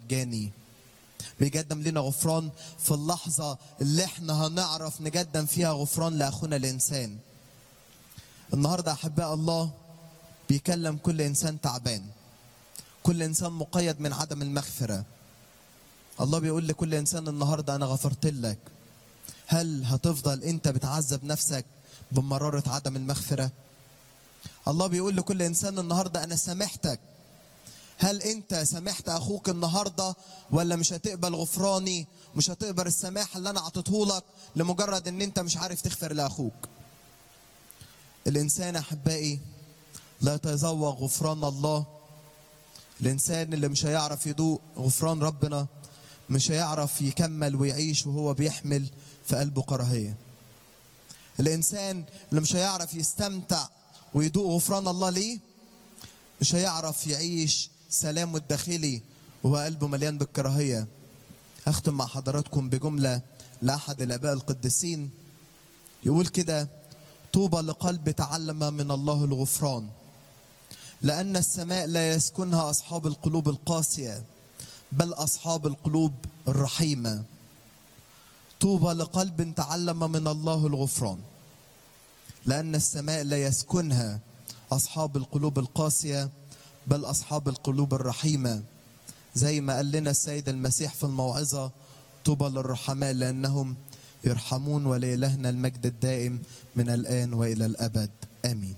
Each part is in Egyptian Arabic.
مجاني بيقدم لنا غفران في اللحظة اللي احنا هنعرف نقدم فيها غفران لأخونا الإنسان النهاردة أحباء الله بيكلم كل إنسان تعبان كل إنسان مقيد من عدم المغفرة الله بيقول لكل إنسان النهاردة أنا غفرت لك هل هتفضل أنت بتعذب نفسك بمرارة عدم المغفرة الله بيقول لكل إنسان النهاردة أنا سامحتك هل انت سامحت اخوك النهارده ولا مش هتقبل غفراني مش هتقبل السماح اللي انا اعطيته لك لمجرد ان انت مش عارف تغفر لاخوك الانسان احبائي لا يتذوق غفران الله الانسان اللي مش هيعرف يدوق غفران ربنا مش هيعرف يكمل ويعيش وهو بيحمل في قلبه كراهيه الانسان اللي مش هيعرف يستمتع ويدوق غفران الله ليه مش هيعرف يعيش سلامه الداخلي وهو قلبه مليان بالكراهية أختم مع حضراتكم بجملة لأحد الآباء القديسين يقول كده طوبى لقلب تعلم من الله الغفران لأن السماء لا يسكنها أصحاب القلوب القاسية بل أصحاب القلوب الرحيمة طوبى لقلب تعلم من الله الغفران لأن السماء لا يسكنها أصحاب القلوب القاسية بل أصحاب القلوب الرحيمة زي ما قال لنا السيد المسيح في الموعظة طوبى للرحماء لأنهم يرحمون ولإلهنا المجد الدائم من الآن وإلى الأبد آمين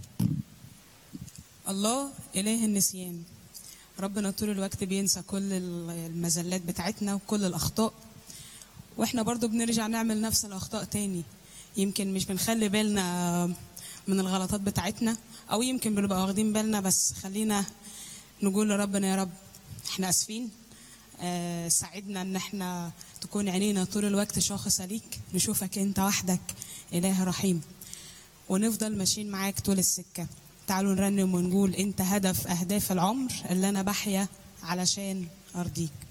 الله إله النسيان ربنا طول الوقت بينسى كل المزلات بتاعتنا وكل الأخطاء وإحنا برضو بنرجع نعمل نفس الأخطاء تاني يمكن مش بنخلي بالنا من الغلطات بتاعتنا أو يمكن بنبقى واخدين بالنا بس خلينا نقول لربنا يا رب احنا اسفين آه ساعدنا ان احنا تكون عينينا طول الوقت شاخصة ليك نشوفك انت وحدك اله رحيم ونفضل ماشيين معاك طول السكة تعالوا نرنم ونقول انت هدف اهداف العمر اللي انا بحيا علشان ارضيك